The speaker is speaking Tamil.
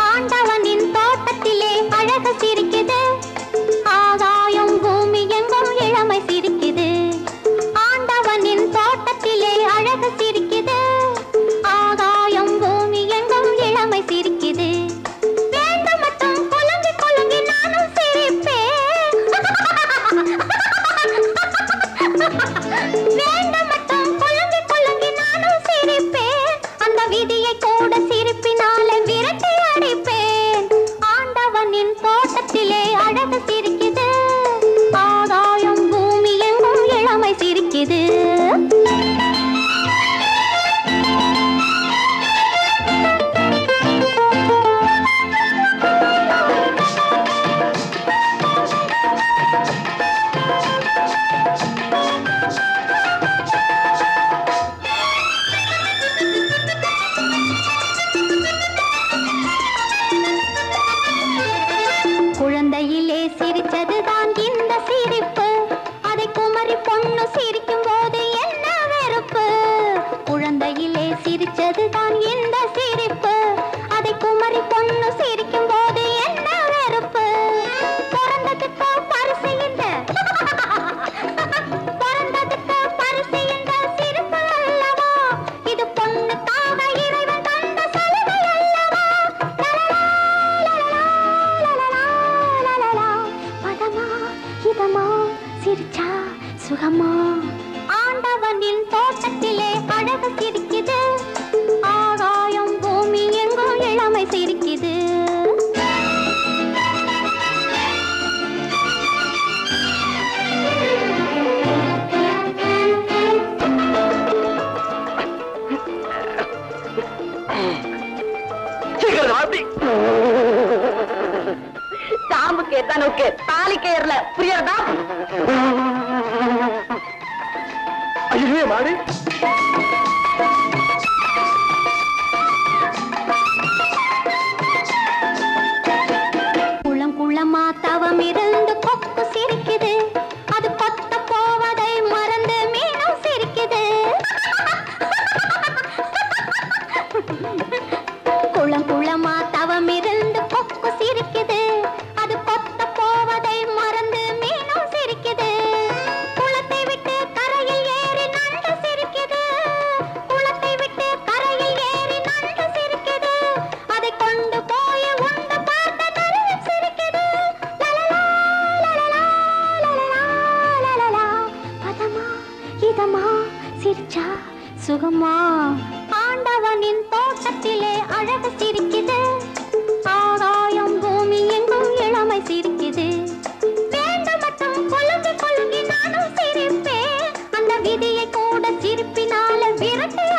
ஆண்டவனின் தோட்டத்திலே அழகு சிரிக்குது ஆகாயம் பூமி எங்கும் இளமை சிரிக்குது ஆண்டவனின் தோட்டத்திலே அழகு சிரிக்குது ஆகாயம் பூமி எங்கும் இளமை சிரிக்குது வேண்டும் மட்டும் குலுங்கி குலுங்கி நானும் சிரிப்பேன் வேண்டும் மட்டும் குலுங்கி குலுங்கி நானும் சிரிப்பேன் அந்த விதியை கூட சிரிப்பினாலே விரட்டி அடிப்பேன் ஆண்டவனின் தோட்டத்திலே அழகு சிரிக்குது ஆகாயம் பூமி எங்கும் இளமை சிரிக்குது குழந்தையிலே சிரிச்சதுதான் இந்த சிரிப்பு அதை குமரி பொண்ணு சிரிக்கும் போது என்ன வெறுப்பு குழந்தையிலே சிரிச்சதுதான் இந்த சிரிப்பு அதை குமரி பொண்ணு சிரிக்கும் போது என்ன வெறுப்பு பிறந்ததுக்கு பரிசு இந்த பிறந்ததுக்கு பரிசு இந்த சிரிப்பு அல்லவா இது பொண்ணுக்காக இறைவன் தந்த சலுகை அல்லவா பதமா இதமா சிரிச்சா சுகமா ஆண்டவனின் தோட்டத்திலே அழகு சிரிக்குது ஆகாயம் பூமி எங்கும் இளமை சிரிக்குது சீக்கிரம் வாத்தி சாம்புக்கு எத்தனுக்கு தாலி கயிறுல புரியறதா ஐயோ மாடி குளம் குளமா தவம் இருந்து கொக்கு சிரிக்குது அது கொத்த போவதை மறந்து மீனும் சிரிக்குது குளம் குளமா தவம் இருந்து கொக்கு சிரிக்குது அது கொத்த போவதை மறந்து மீனும் சிரிக்குது குளத்தை விட்டு கரையில் ஏறி நண்டு சிரிக்குது குளத்தை விட்டு கரையில் ஏறி நண்டு சிரிக்குது அதை கொண்டு போய் உண்டு பார்த்த நரியும் சிரிக்குது லலலா, லலலா, லலலா, லலலா. பதமா இதமா சிரிச்சா சுகமா ஆண்டவனின் தோட்டத்திலே அழகு சிரிக்குது ஆகாயம் பூமி எங்கும் இளமை சிரிக்குது வேண்டும் மட்டும் குலுங்கி குலுங்கி நானும் சிரிப்பேன் அந்த விதியை கூட சிரிப்பினால விரட்டி